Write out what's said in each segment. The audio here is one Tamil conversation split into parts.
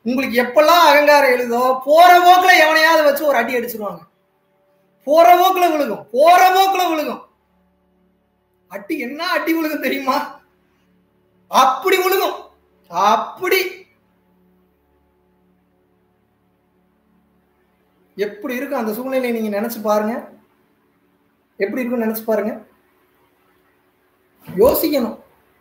உங்களுக்கு எப்பெல்லாம் அகங்காரம் எழுதோ போற போக்குல எவனையாவது வச்சு ஒரு அடி அடிச்சிருவாங்க போற போக்குல விழுகும் போற போக்குல விழுகும் அடி என்ன அடி விழுகும் தெரியுமா அப்படி விழுகும் அப்படி எப்படி இருக்கும் அந்த சூழ்நிலையை நீங்க நினைச்சு பாருங்க எப்படி இருக்கும்னு நினைச்சு பாருங்க யோசிக்கணும்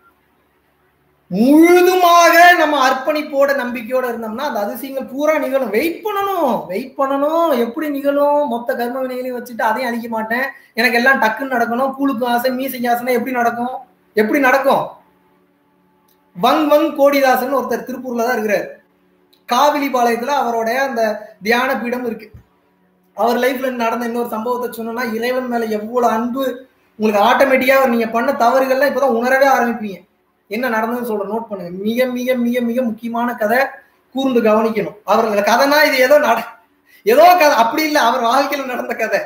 முழுதுமாக நம்ம அர்ப்பணிப்போட நம்பிக்கையோட இருந்தோம்னா அந்த அதிசயங்கள் பூரா நிகழும் வெயிட் பண்ணணும் வெயிட் பண்ணணும் எப்படி நிகழும் மொத்த கர்ம வினைகளையும் வச்சுட்டு அதையும் அழிக்க மாட்டேன் எனக்கு எல்லாம் டக்குன்னு நடக்கணும் கூழுக்கு ஆசை மீசைக்கு ஆசைனா எப்படி நடக்கும் எப்படி நடக்கும் வங் வங் கோடிதாசன் ஒருத்தர் திருப்பூர்ல தான் இருக்கிறார் காவிலி பாளையத்துல அவருடைய அந்த தியான பீடம் இருக்கு அவர் லைஃப்ல நடந்த இன்னொரு சம்பவத்தை சொன்னோம்னா இறைவன் மேல எவ்வளவு அன்பு உங்களுக்கு ஆட்டோமேட்டிக்கா நீங்க பண்ண தவறுகள்லாம் இப்பதான் உணரவே ஆரம்பிப்பீங்க என்ன நடந்ததுன்னு சொல்ற நோட் பண்ணுங்க மிக மிக மிக மிக முக்கியமான கதை கூர்ந்து கவனிக்கணும் அவர் அந்த கதைனா இது ஏதோ நட ஏதோ கதை அப்படி இல்லை அவர் வாழ்க்கையில நடந்த கதை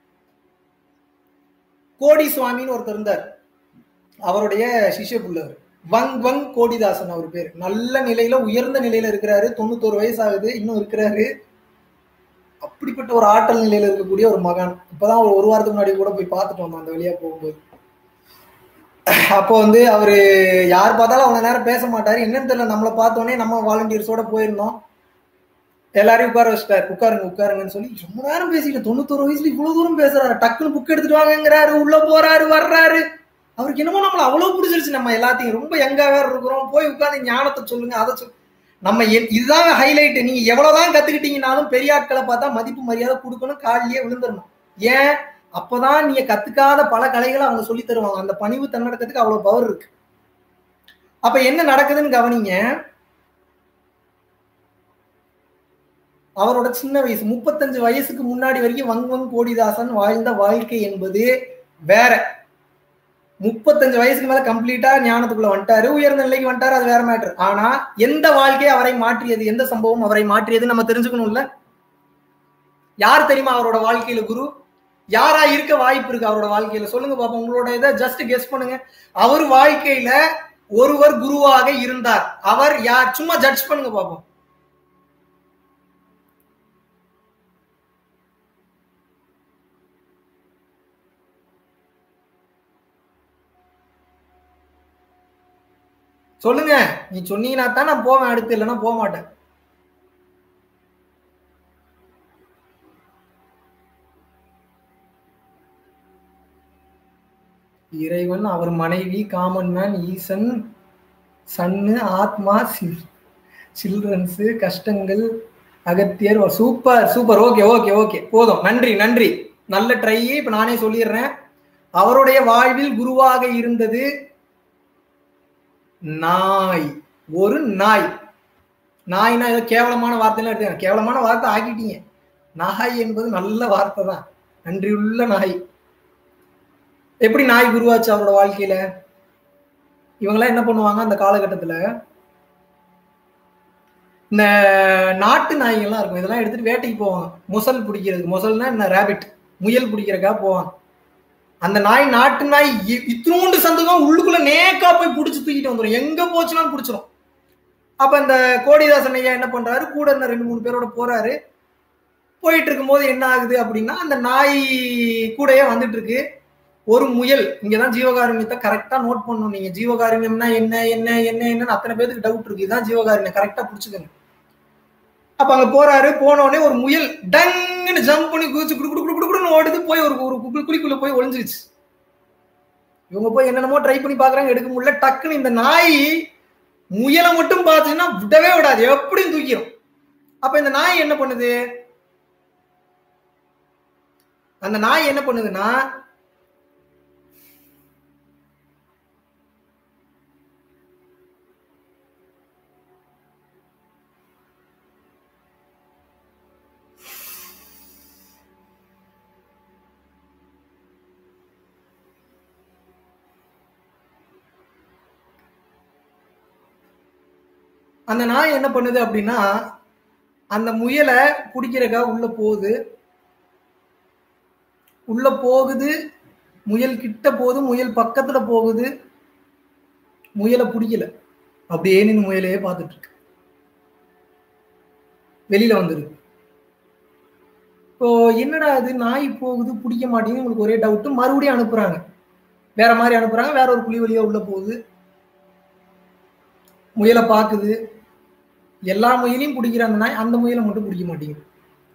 கோடி சுவாமின்னு ஒருத்தர் இருந்தார் அவருடைய சிஷ்ய புள்ளவர் வங் வங் கோடிதாசன் அவர் பேர் நல்ல நிலையில உயர்ந்த நிலையில இருக்கிறாரு தொண்ணூத்தோரு வயசு ஆகுது இன்னும் இருக்கிறாரு அப்படிப்பட்ட ஒரு ஆற்றல் நிலையில இருக்கக்கூடிய ஒரு மகான் இப்பதான் ஒரு ஒரு வாரத்துக்கு முன்னாடி கூட போய் பார்த்துட்டு வந்தோம் அந்த வழியா போகும்போது அப்போ வந்து அவரு யார் பார்த்தாலும் அவ்வளவு நேரம் பேச மாட்டாரு என்னன்னு தெரியல நம்மளை பார்த்தோன்னே நம்ம வாலண்டியர்ஸோட போயிருந்தோம் எல்லாரையும் உட்கார வச்சிட்டாரு உட்காருங்க உட்காருங்கன்னு சொல்லி ரொம்ப நேரம் பேசிட்டு தொண்ணூத்தோரு வயசுல இவ்வளவு தூரம் பேசுறாரு டக்குன்னு புக் எடுத்துட்டு வாங்கங்கிறாரு உள்ள போறாரு வர்றாரு அவருக்கு என்னமோ நம்மள அவ்வளவு பிடிச்சிருச்சு நம்ம எல்லாத்தையும் ரொம்ப யங்கா வேற இருக்கிறோம் போய் உட்காந்து ஞானத்தை சொல்லுங்க அதை சொல் நம்ம எ- இதுதான் ஹைலைட் நீங்க எவ்வளவுதான் கத்துக்கிட்டீங்கனாலும் பெரிய ஆட்களை பார்த்தா மதிப்பு மரியாதை கொடுக்கணும் காலிலேயே விழுந்துடணும் ஏன் அப்பதான் நீங்க கத்துக்காத பல கலைகளை அவங்க சொல்லி தருவாங்க அந்த பணிவு தன்னடக்கத்துக்கு அவ்வளவு பவர் இருக்கு அப்ப என்ன நடக்குதுன்னு கவனிங்க அவரோட சின்ன வயசு முப்பத்தஞ்சு வயசுக்கு முன்னாடி வரைக்கும் வங் வங் கோடிதாசன் வாழ்ந்த வாழ்க்கை என்பது வேற முப்பத்தஞ்சு வயசுக்கு மேல கம்ப்ளீட்டா ஞானத்துக்குள்ள வந்துட்டாரு உயர்ந்த நிலைக்கு வந்துட்டாரு அது வேற மேட்டர் ஆனா எந்த வாழ்க்கை அவரை மாற்றியது எந்த சம்பவம் அவரை மாற்றியது நம்ம தெரிஞ்சுக்கணும்ல யார் தெரியுமா அவரோட வாழ்க்கையில குரு யாரா இருக்க வாய்ப்பு இருக்கு அவரோட வாழ்க்கையில சொல்லுங்க பாப்போம் உங்களோட இதை ஜஸ்ட் கெஸ் பண்ணுங்க அவர் வாழ்க்கையில ஒருவர் குருவாக இருந்தார் அவர் யார் சும்மா ஜட்ஜ் பண்ணுங்க பாப்போம் சொல்லுங்க நீ சொன்னீங்கன்னா தான் நான் போவேன் அடுத்து இல்லைன்னா போக மாட்டேன் இறைவன் அவர் மனைவி காமன் மேன் ஈசன் சன்னு ஆத்மா சில் சில்ட்ரன்ஸு கஷ்டங்கள் Agathiyar super super okay okay okay போதும் நன்றி நன்றி நல்ல ட்ரை இப்ப நானே சொல்லிடுறேன் அவருடைய வாழ்வில் குருவாக இருந்தது நாய் ஒரு நாய் நாய்னா ஏதோ கேவலமான வார்த்தைலாம் எடுத்து கேவலமான வார்த்தை ஆக்கிட்டீங்க நாய் என்பது நல்ல வார்த்தை தான் நன்றியுள்ள நாய் எப்படி நாய் குருவாச்சு அவரோட வாழ்க்கையில இவங்கெல்லாம் என்ன பண்ணுவாங்க அந்த காலகட்டத்துல இந்த நாட்டு நாய்கள்லாம் இருக்கும் இதெல்லாம் எடுத்துட்டு வேட்டைக்கு போவாங்க முசல் பிடிக்கிறதுக்கு முசல்னா என்ன ரேபிட் முயல் பிடிக்கிறக்கா போவாங்க அந்த நாய் நாட்டு நாய் இ- இத்தினூண்டு சந்தகம் உள்ளுக்குள்ள நேக்கா போய் பிடிச்சி தூக்கிட்டு வந்துடும் எங்க போச்சுனாலும் பிடிச்சிரும் அப்ப இந்த கோடிதாசன் ஐயா என்ன பண்றாரு கூட இருந்த ரெண்டு மூணு பேரோட போறாரு போயிட்டு இருக்கும்போது என்ன ஆகுது அப்படின்னா அந்த நாய் கூடயே வந்துட்டு இருக்கு ஒரு முயல் இங்கதான் ஜீவகாருண்யத்தை கரெக்டா நோட் பண்ணணும் நீங்க ஜீவகாருண்யம்னா என்ன என்ன என்ன என்னன்னு அத்தனை பேருக்கு டவுட் இருக்கு இதுதான் ஜீவகாருண்யம் கரெக்டா புடிச்சுக்கோங்க அப்ப அங்க போறாரு போன உடனே ஒரு முயல் டங்குன்னு ஜம்ப் பண்ணி குதிச்சு குடு குடு குடு குடுன்னு ஓடுது போய் ஒரு ஒரு குளி- குழிக்குள்ள போய் ஒளிஞ்சிருச்சு இவங்க போய் என்னென்னமோ ட்ரை பண்ணி பாக்குறாங்க எடுக்க முடியல டக்குன்னு இந்த நாய் முயலை மட்டும் பார்த்துச்சுன்னா விடவே விடாது எப்படியும் தூக்கிடும் அப்ப இந்த நாய் என்ன பண்ணுது அந்த நாய் என்ன பண்ணுதுன்னா அந்த நாய் என்ன பண்ணுது அப்படின்னா அந்த முயலை பிடிக்கிறக்கா உள்ள போகுது உள்ள போகுது முயல் கிட்ட போகுது முயல் பக்கத்துல போகுது முயலை பிடிக்கல அப்படியே நின்று முயலையே பார்த்துட்டு இருக்கு வெளியில வந்துருது இப்போ என்னடா அது நாய் போகுது பிடிக்க மாட்டேங்குது உங்களுக்கு ஒரே டவுட் மறுபடியும் அனுப்புறாங்க வேற மாதிரி அனுப்புறாங்க வேற ஒரு குழி வழியா உள்ள போகுது முயலை பாக்குது எல்லா முயலையும் பிடிக்கிற அந்த நாய் அந்த முயலை மட்டும் பிடிக்க மாட்டேங்குது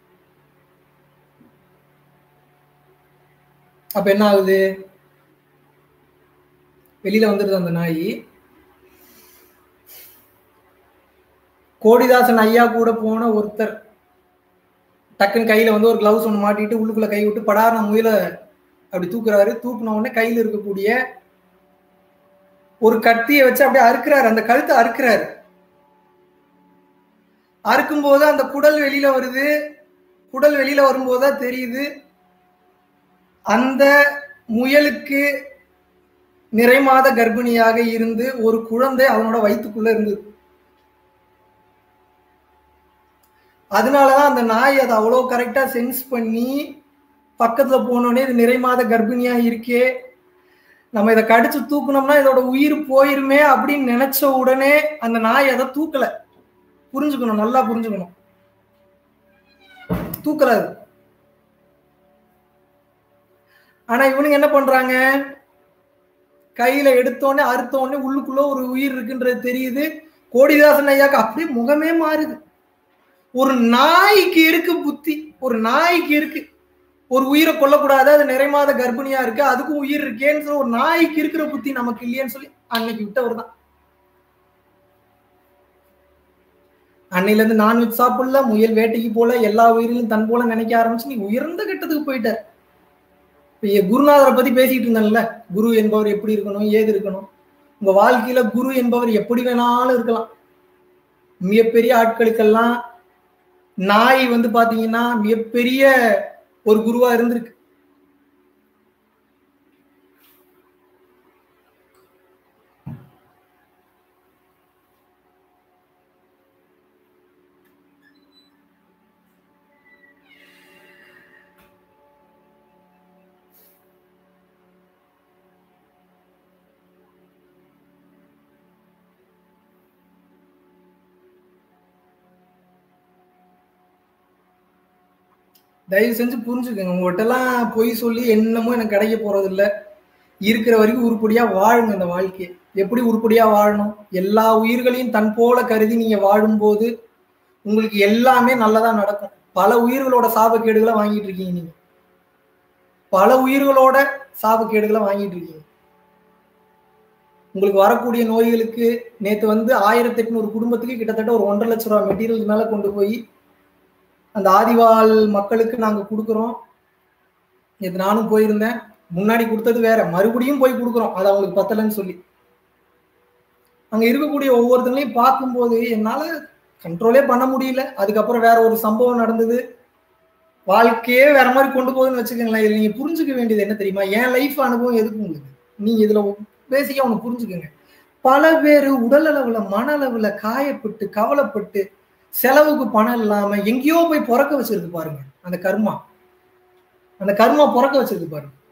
அப்ப என்ன ஆகுது வெளியில வந்துருது அந்த நாய் கோடிதாசன் ஐயா கூட போன ஒருத்தர் டக்குன்னு கையில வந்து ஒரு கிளவுஸ் ஒன்று மாட்டிட்டு உள்ளுக்குள்ள கை விட்டு படாரண முயல அப்படி தூக்குறாரு தூக்குன உடனே கையில இருக்கக்கூடிய ஒரு கத்தியை வச்சு அப்படியே அறுக்கிறாரு அந்த கழுத்தை அறுக்கிறாரு அறுக்கும் போது அந்த குடல் வெளியில வருது குடல் வெளியில வரும்போது தான் தெரியுது அந்த முயலுக்கு நிறைமாத கர்ப்பிணியாக இருந்து ஒரு குழந்தை அவனோட வயிற்றுக்குள்ள இருந்தது அதனாலதான் அந்த நாய் அதை அவ்வளோ கரெக்டா சென்ஸ் பண்ணி பக்கத்துல போனோடனே இது நிறைமாத கர்ப்பிணியா இருக்கே நம்ம இதை கடிச்சு தூக்கணும்னா இதோட உயிர் போயிருமே அப்படின்னு நினைச்ச உடனே அந்த நாய் அதை தூக்கல புரிஞ்சுக்கணும் நல்லா புரிஞ்சுக்கணும் தூக்கல அது ஆனா இவனுங்க என்ன பண்றாங்க கையில எடுத்தோடனே அறுத்தோடனே உள்ளுக்குள்ள ஒரு உயிர் இருக்குன்றது தெரியுது கோடிதாசன் ஐயாக்கு அப்படியே முகமே மாறுது ஒரு நாய்க்கு இருக்கு புத்தி ஒரு நாய்க்கு இருக்கு ஒரு உயிரை கொல்லக்கூடாது அது நிறைமாத கர்ப்பிணியா இருக்கு அதுக்கும் உயிர் இருக்கேன்னு சொல்லி ஒரு நாய்க்கு இருக்கிற புத்தி நமக்கு இல்லையேன்னு சொல்லி அன்னைக்கு விட்டவர் தான் அன்னையில இருந்து நான்வெஜ் சாப்பிடல முயல் வேட்டைக்கு போல எல்லா உயிரிலும் தன் போல நினைக்க ஆரம்பிச்சு நீ உயர்ந்த கட்டத்துக்கு போயிட்ட இப்ப குருநாதரை பத்தி பேசிட்டு இருந்தேன்ல குரு என்பவர் எப்படி இருக்கணும் ஏது இருக்கணும் உங்க வாழ்க்கையில குரு என்பவர் எப்படி வேணாலும் இருக்கலாம் மிகப்பெரிய ஆட்களுக்கெல்லாம் நாய் வந்து பாத்தீங்கன்னா மிகப்பெரிய ஒரு குருவா இருந்திருக்கு தயவு செஞ்சு புரிஞ்சுக்கோங்க உங்கள்கிட்ட எல்லாம் பொய் சொல்லி என்னமோ எனக்கு கிடைக்க போறது இல்ல இருக்கிற வரைக்கும் உருப்படியா வாழுங்க இந்த வாழ்க்கையை எப்படி உருப்படியா வாழணும் எல்லா உயிர்களையும் தன் போல கருதி நீங்க வாழும்போது உங்களுக்கு எல்லாமே நல்லதா நடக்கும் பல உயிர்களோட சாபக்கேடுகளை வாங்கிட்டு இருக்கீங்க நீங்க பல உயிர்களோட சாபக்கேடுகளை வாங்கிட்டு இருக்கீங்க உங்களுக்கு வரக்கூடிய நோய்களுக்கு நேத்து வந்து ஆயிரத்தி எட்நூறு குடும்பத்துக்கு கிட்டத்தட்ட ஒரு ஒன்றரை லட்ச ரூபாய் மெட்டீரியல் மேல கொண்டு போய் அந்த ஆதிவால் மக்களுக்கு நாங்க கொடுக்குறோம் நேற்று நானும் போயிருந்தேன் முன்னாடி கொடுத்தது வேற மறுபடியும் போய் கொடுக்குறோம் அது அவங்களுக்கு பத்தலைன்னு சொல்லி அங்க இருக்கக்கூடிய ஒவ்வொருத்தங்களையும் பார்க்கும்போது என்னால கண்ட்ரோலே பண்ண முடியல அதுக்கப்புறம் வேற ஒரு சம்பவம் நடந்தது வாழ்க்கையே வேற மாதிரி கொண்டு போகுதுன்னு வச்சுக்கோங்களேன் இதுல நீங்க புரிஞ்சுக்க வேண்டியது என்ன தெரியுமா என் லைஃப் அனுபவம் எதுக்கு உங்களுக்கு நீங்க இதுல பேசிக்கா ஒண்ணு புரிஞ்சுக்கோங்க பல பேர் உடல் அளவுல மன அளவுல காயப்பட்டு கவலைப்பட்டு செலவுக்கு பணம் இல்லாம எங்கேயோ போய் பிறக்க வச்சிருக்கு பாருங்க அந்த கர்மா அந்த கர்மா பிறக்க வச்சிருக்கு பாருங்க